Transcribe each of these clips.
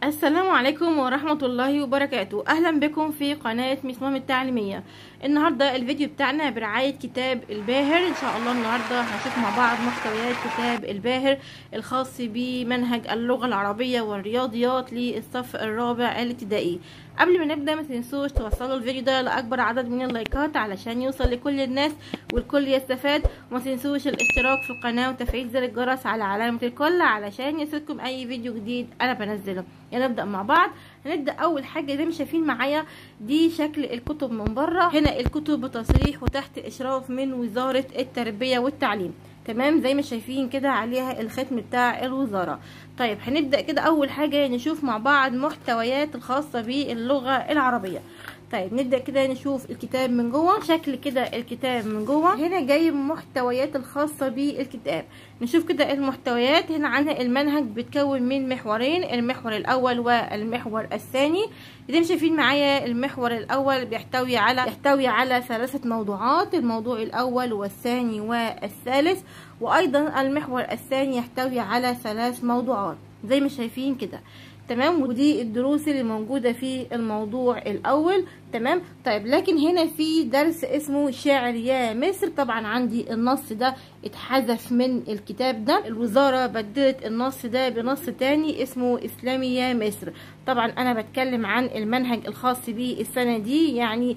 السلام عليكم ورحمة الله وبركاته أهلا بكم في قناة مصمم التعليمية النهاردة الفيديو بتاعنا برعاية كتاب الباهر إن شاء الله النهاردة هنشوف مع بعض محتويات كتاب الباهر الخاص بمنهج اللغة العربية والرياضيات للصف الرابع الابتدائي قبل ما نبدأ ما تنسوش توصلوا الفيديو ده لأكبر عدد من اللايكات علشان يوصل لكل الناس والكل يستفاد وما تنسوش الاشتراك في القناة وتفعيل زر الجرس على علامة الكل علشان يصلكم أي فيديو جديد أنا بنزله يلا نبدأ مع بعض هنبدأ أول حاجة زي ما شايفين معايا دي شكل الكتب من بره هنا الكتب بتصريح وتحت إشراف من وزارة التربية والتعليم تمام زي ما شايفين كده عليها الختم بتاع الوزارة طيب هنبدأ كده أول حاجة نشوف مع بعض محتويات الخاصة باللغة العربية طيب نبدأ كده نشوف الكتاب من جوه شكل كده الكتاب من جوه هنا جايب محتويات الخاصة بالكتاب نشوف كده المحتويات هنا عندنا المنهج بيتكون من محورين المحور الأول والمحور الثاني زي ما شايفين معايا المحور الأول بيحتوي على يحتوي على ثلاثة موضوعات الموضوع الأول والثاني والثالث وأيضا المحور الثاني يحتوي على ثلاث موضوعات زي ما شايفين كده تمام ودي الدروس اللي موجوده في الموضوع الاول تمام طيب لكن هنا في درس اسمه شعر يا مصر طبعا عندي النص ده اتحذف من الكتاب ده الوزاره بدلت النص ده بنص تاني اسمه اسلامي يا مصر طبعا انا بتكلم عن المنهج الخاص بيه السنه دي يعني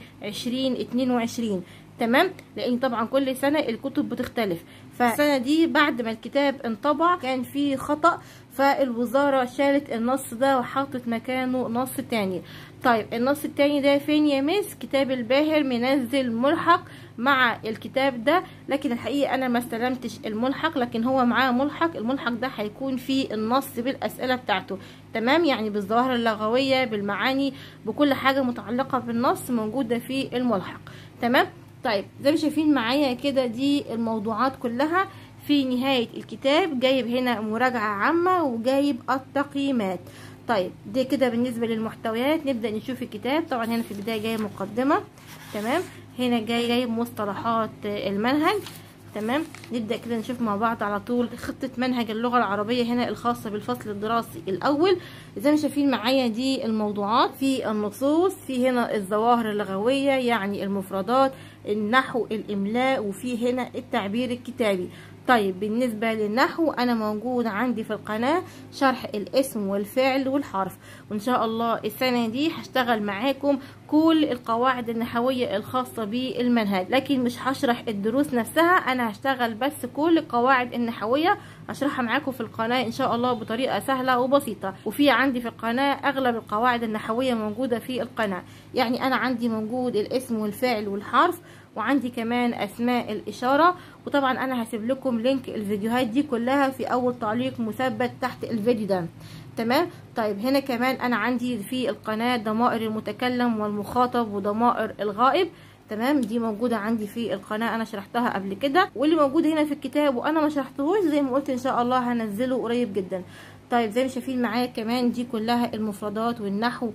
2022 تمام لان طبعا كل سنه الكتب بتختلف فالسنه دي بعد ما الكتاب انطبع كان في خطا فالوزاره شالت النص ده وحطت مكانه نص تاني طيب النص التاني ده فين يا مس كتاب الباهر منزل ملحق مع الكتاب ده لكن الحقيقه انا ما استلمتش الملحق لكن هو معاه ملحق الملحق ده هيكون فيه النص بالاسئله بتاعته تمام يعني بالظواهر اللغويه بالمعاني بكل حاجه متعلقه بالنص موجوده في الملحق تمام طيب زي ما شايفين معايا كده دي الموضوعات كلها في نهاية الكتاب جايب هنا مراجعة عامة وجايب التقييمات طيب دي كده بالنسبة للمحتويات نبدأ نشوف الكتاب طبعا هنا في البداية جايب مقدمة تمام هنا جاي جايب مصطلحات المنهج تمام نبدا كده نشوف مع بعض على طول خطه منهج اللغه العربيه هنا الخاصه بالفصل الدراسي الاول زي ما شايفين معايا دي الموضوعات في النصوص في هنا الظواهر اللغويه يعني المفردات النحو الاملاء وفي هنا التعبير الكتابي طيب بالنسبة للنحو أنا موجود عندي في القناة شرح الاسم والفعل والحرف وإن شاء الله السنة دي هشتغل معاكم كل القواعد النحوية الخاصة بالمنهج لكن مش هشرح الدروس نفسها أنا هشتغل بس كل القواعد النحوية هشرحها معاكم في القناة إن شاء الله بطريقة سهلة وبسيطة وفي عندي في القناة أغلب القواعد النحوية موجودة في القناة يعني أنا عندي موجود الاسم والفعل والحرف وعندي كمان اسماء الاشاره وطبعا انا هسيب لكم لينك الفيديوهات دي كلها في اول تعليق مثبت تحت الفيديو ده تمام طيب هنا كمان انا عندي في القناه ضمائر المتكلم والمخاطب وضمائر الغائب تمام دي موجودة عندي في القناة أنا شرحتها قبل كده واللي موجود هنا في الكتاب وأنا ما شرحتهوش زي ما قلت إن شاء الله هنزله قريب جدا طيب زي ما شايفين معايا كمان دي كلها المفردات والنحو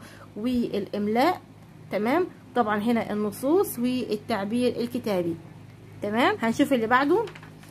والإملاء تمام طبعا هنا النصوص والتعبير الكتابي تمام هنشوف اللي بعده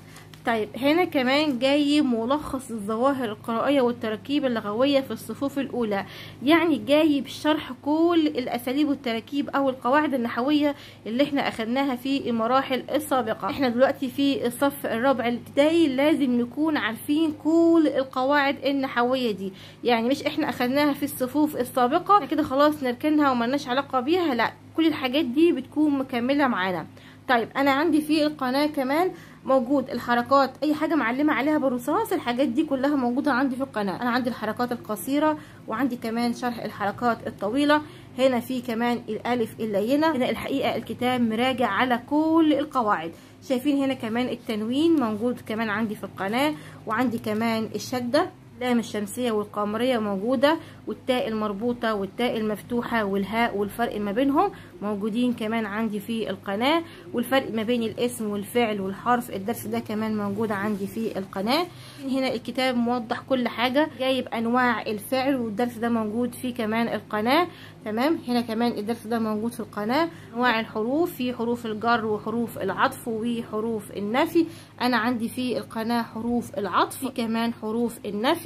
طيب هنا كمان جاي ملخص الظواهر القرائية والتراكيب اللغوية في الصفوف الأولى يعني جايب شرح كل الأساليب والتراكيب أو القواعد النحوية اللي احنا أخدناها في المراحل السابقة احنا دلوقتي في الصف الرابع الابتدائي لازم نكون عارفين كل القواعد النحوية دي يعني مش احنا أخدناها في الصفوف السابقة كده خلاص نركنها وملناش علاقة بيها لا كل الحاجات دي بتكون مكملة معانا طيب انا عندي في القناه كمان موجود الحركات اي حاجه معلمه عليها بالرصاص الحاجات دي كلها موجوده عندي في القناه انا عندي الحركات القصيره وعندي كمان شرح الحركات الطويله هنا في كمان الالف اللينه هنا الحقيقه الكتاب مراجع على كل القواعد شايفين هنا كمان التنوين موجود كمان عندي في القناه وعندي كمان الشده اللام الشمسية والقمرية موجودة والتاء المربوطة والتاء المفتوحة والهاء والفرق ما بينهم موجودين كمان عندي في القناة والفرق ما بين الاسم والفعل والحرف الدرس ده كمان موجود عندي في القناة هنا الكتاب موضح كل حاجة جايب انواع الفعل والدرس ده موجود في كمان القناة تمام هنا كمان الدرس ده موجود في القناة انواع الحروف في حروف الجر وحروف العطف وحروف النفي انا عندي في القناة حروف العطف في كمان حروف النفي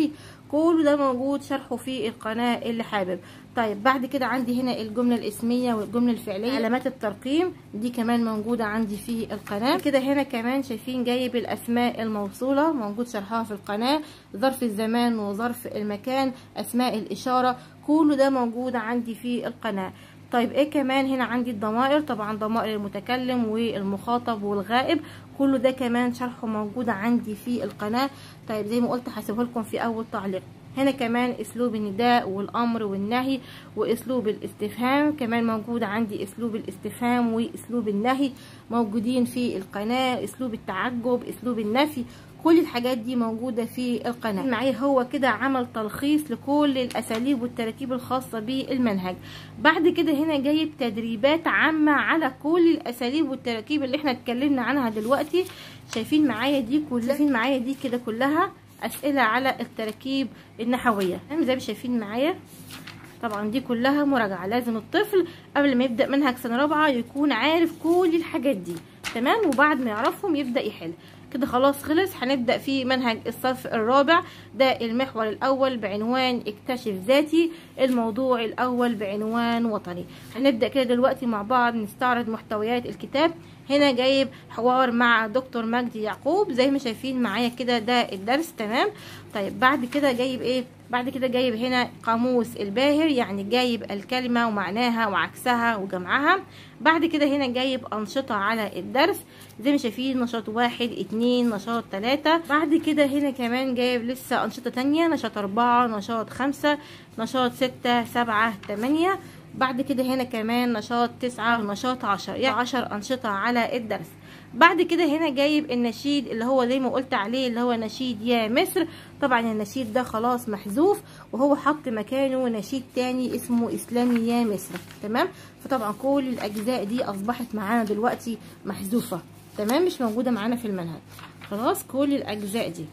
كل ده موجود شرحه في القناه اللي حابب طيب بعد كده عندي هنا الجمله الاسميه والجمله الفعليه علامات الترقيم دي كمان موجوده عندي في القناه كده هنا كمان شايفين جايب الاسماء الموصوله موجود شرحها في القناه ظرف الزمان وظرف المكان اسماء الاشاره كل ده موجود عندي في القناه طيب ايه كمان هنا عندي الضمائر طبعا ضمائر المتكلم والمخاطب والغائب كله ده كمان شرحه موجود عندي في القناة طيب زي ما قلت هسيبه لكم في اول تعليق هنا كمان اسلوب النداء والامر والنهي واسلوب الاستفهام كمان موجود عندي اسلوب الاستفهام واسلوب النهي موجودين في القناة اسلوب التعجب اسلوب النفي كل الحاجات دي موجودة في القناة معايا هو كده عمل تلخيص لكل الأساليب والتراتيب الخاصة بالمنهج بعد كده هنا جايب تدريبات عامة على كل الأساليب والتراكيب اللي احنا اتكلمنا عنها دلوقتي شايفين معايا دي كلها شايفين معايا دي كده كلها أسئلة على التراكيب النحوية زي ما شايفين معايا طبعا دي كلها مراجعة لازم الطفل قبل ما يبدأ منهج سنة رابعة يكون عارف كل الحاجات دي تمام وبعد ما يعرفهم يبدأ يحل كده خلاص خلص هنبدأ في منهج الصف الرابع ده المحور الأول بعنوان اكتشف ذاتي الموضوع الأول بعنوان وطني هنبدأ كده دلوقتي مع بعض نستعرض محتويات الكتاب هنا جايب حوار مع دكتور مجدي يعقوب زي ما شايفين معايا كده ده الدرس تمام طيب بعد كده جايب ايه بعد كده جايب هنا قاموس الباهر يعني جايب الكلمة ومعناها وعكسها وجمعها بعد كده هنا جايب أنشطة على الدرس زي ما شايفين نشاط واحد اتنين نشاط تلاتة بعد كده هنا كمان جايب لسه أنشطة تانية نشاط أربعة نشاط خمسة نشاط ستة سبعة تمانية بعد كده هنا كمان نشاط تسعة ونشاط عشر يعني عشر أنشطة على الدرس بعد كده هنا جايب النشيد اللي هو زي ما قلت عليه اللي هو نشيد يا مصر طبعا النشيد ده خلاص محذوف وهو حط مكانه نشيد تاني اسمه اسلامي يا مصر تمام فطبعا كل الاجزاء دي اصبحت معانا دلوقتي محذوفه تمام مش موجوده معانا في المنهج خلاص كل الاجزاء دي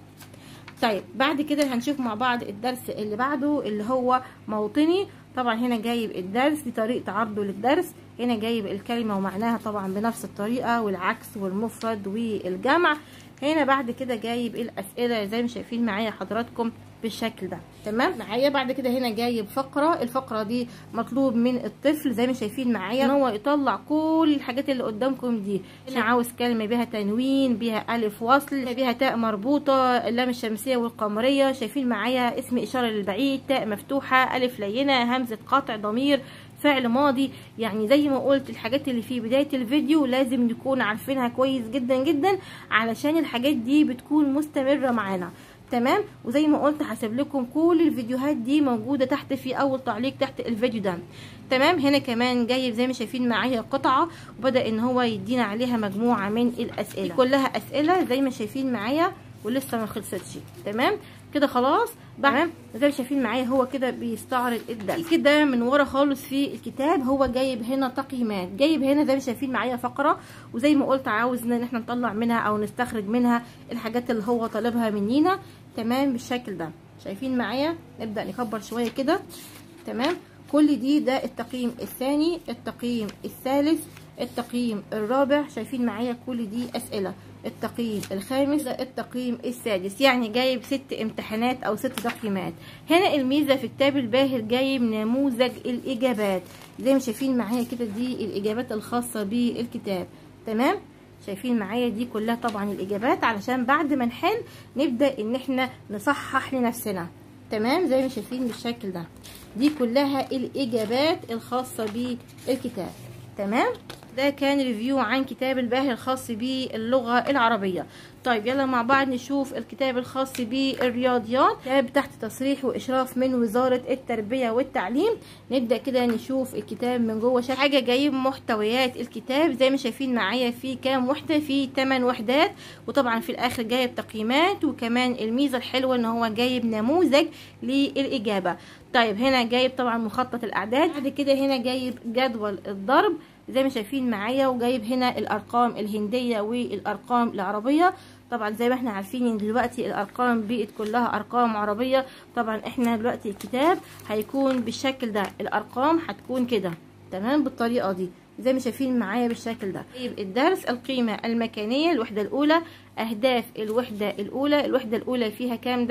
طيب بعد كده هنشوف مع بعض الدرس اللي بعده اللي هو موطني طبعا هنا جايب الدرس دي طريقة عرضه للدرس هنا جايب الكلمة ومعناها طبعا بنفس الطريقة والعكس والمفرد والجمع هنا بعد كده جايب الأسئلة زي ما شايفين معايا حضراتكم بالشكل ده تمام معايا بعد كده هنا جايب فقرة الفقرة دي مطلوب من الطفل زي ما شايفين معايا ان هو يطلع كل الحاجات اللي قدامكم دي هنا عاوز كلمة بيها تنوين بيها ألف وصل بيها تاء مربوطة اللام الشمسية والقمرية شايفين معايا اسم إشارة للبعيد تاء مفتوحة ألف لينة همزة قطع ضمير فعل ماضي يعني زي ما قلت الحاجات اللي في بداية الفيديو لازم نكون عارفينها كويس جدا جدا علشان الحاجات دي بتكون مستمرة معانا تمام وزي ما قلت هسيب لكم كل الفيديوهات دي موجوده تحت في اول تعليق تحت الفيديو ده تمام هنا كمان جايب زي ما شايفين معايا قطعه وبدا ان هو يدينا عليها مجموعه من الاسئله كلها اسئله زي ما شايفين معايا ولسه ما خلصتش تمام كده خلاص تمام زي ما شايفين معايا هو كده بيستعرض الدرس كده من ورا خالص في الكتاب هو جايب هنا تقييمات جايب هنا زي ما شايفين معايا فقره وزي ما قلت عاوز ان احنا نطلع منها او نستخرج منها الحاجات اللي هو طالبها منينا تمام بالشكل ده شايفين معايا نبدا نكبر شويه كده تمام كل دي ده التقييم الثاني التقييم الثالث التقييم الرابع شايفين معايا كل دي اسئله التقييم الخامس ده التقييم السادس يعني جايب ست امتحانات او ست تقييمات هنا الميزه في كتاب الباهر جايب نموذج الاجابات زي ما شايفين معايا كده دي الاجابات الخاصه بالكتاب تمام شايفين معايا دي كلها طبعا الاجابات علشان بعد ما نحل نبدا ان احنا نصحح لنفسنا تمام زي ما شايفين بالشكل ده دي كلها الاجابات الخاصه بالكتاب تمام ده كان ريفيو عن كتاب الباهر الخاص باللغة العربية طيب يلا مع بعض نشوف الكتاب الخاص بالرياضيات كتاب تحت تصريح وإشراف من وزارة التربية والتعليم نبدأ كده نشوف الكتاب من جوه شكل حاجة جايب محتويات الكتاب زي ما شايفين معايا في كام وحدة في 8 وحدات وطبعا في الآخر جايب تقييمات وكمان الميزة الحلوة ان هو جايب نموذج للإجابة طيب هنا جايب طبعا مخطط الأعداد بعد كده هنا جايب جدول الضرب زي ما شايفين معايا وجايب هنا الارقام الهنديه والارقام العربيه طبعا زي ما احنا عارفين ان دلوقتي الارقام بقت كلها ارقام عربيه طبعا احنا دلوقتي الكتاب هيكون بالشكل ده الارقام هتكون كده تمام بالطريقه دي زي ما شايفين معايا بالشكل ده طيب الدرس القيمة المكانية الوحدة الأولى أهداف الوحدة الأولى الوحدة الأولى فيها كام درس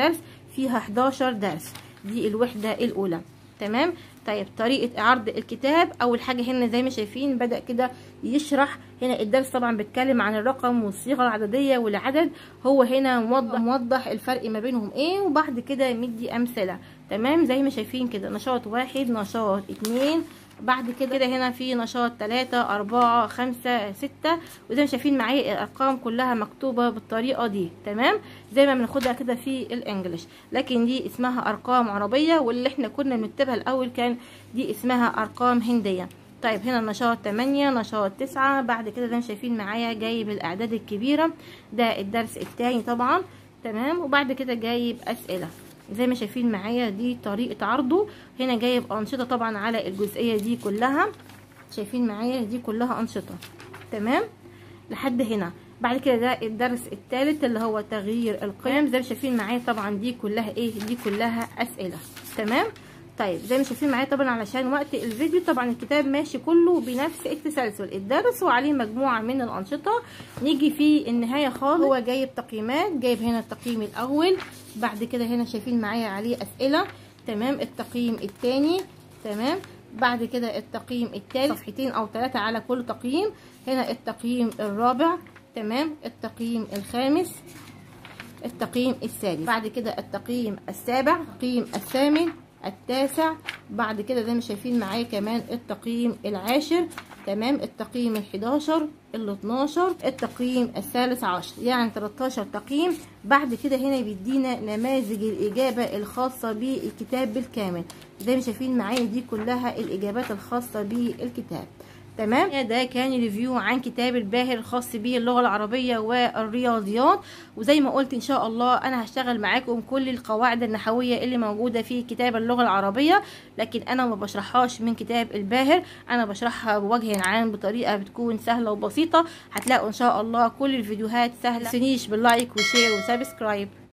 فيها 11 درس دي الوحدة الأولى تمام طيب طريقة عرض الكتاب أول حاجة هنا زي ما شايفين بدأ كده يشرح هنا الدرس طبعا بيتكلم عن الرقم والصيغة العددية والعدد هو هنا موضح موضح الفرق ما بينهم ايه وبعد كده مدي أمثلة تمام زي ما شايفين كده نشاط واحد نشاط اتنين بعد كده كده هنا في نشاط تلاتة أربعة خمسة ستة وزي ما شايفين معايا الأرقام كلها مكتوبة بالطريقة دي تمام زي ما بناخدها كده في الإنجليش لكن دي اسمها أرقام عربية واللي احنا كنا بنكتبها الأول كان دي اسمها أرقام هندية طيب هنا نشاط تمانية نشاط تسعة بعد كده زي ما شايفين معايا جايب الأعداد الكبيرة ده الدرس التاني طبعا تمام وبعد كده جايب أسئلة زي ما شايفين معايا دي طريقة عرضه هنا جايب أنشطة طبعا على الجزئية دي كلها شايفين معايا دي كلها أنشطة تمام لحد هنا بعد كده ده الدرس الثالث اللي هو تغيير القيم زي ما شايفين معايا طبعا دي كلها ايه دي كلها أسئلة تمام طيب زي ما شايفين معايا طبعا علشان وقت الفيديو طبعا الكتاب ماشي كله بنفس التسلسل الدرس وعليه مجموعة من الأنشطة نيجي في النهاية خالص هو جايب تقييمات جايب هنا التقييم الأول بعد كده هنا شايفين معايا عليه أسئلة تمام التقييم الثاني تمام بعد كده التقييم الثالث صفحتين أو ثلاثة على كل تقييم هنا التقييم الرابع تمام التقييم الخامس التقييم السادس بعد كده التقييم السابع التقييم الثامن التاسع بعد كده زي ما شايفين معايا كمان التقييم العاشر تمام التقييم الحداشر ال 12 التقييم الثالث عشر يعني 13 تقييم بعد كده هنا بيدينا نماذج الإجابة الخاصة بالكتاب بالكامل زي ما شايفين معايا دي كلها الإجابات الخاصة بالكتاب تمام ده كان ريفيو عن كتاب الباهر الخاص به اللغه العربيه والرياضيات وزي ما قلت ان شاء الله انا هشتغل معاكم كل القواعد النحويه اللي موجوده في كتاب اللغه العربيه لكن انا ما بشرحهاش من كتاب الباهر انا بشرحها بوجه عام بطريقه بتكون سهله وبسيطه هتلاقوا ان شاء الله كل الفيديوهات سهله تنسونيش باللايك وشير وسبسكرايب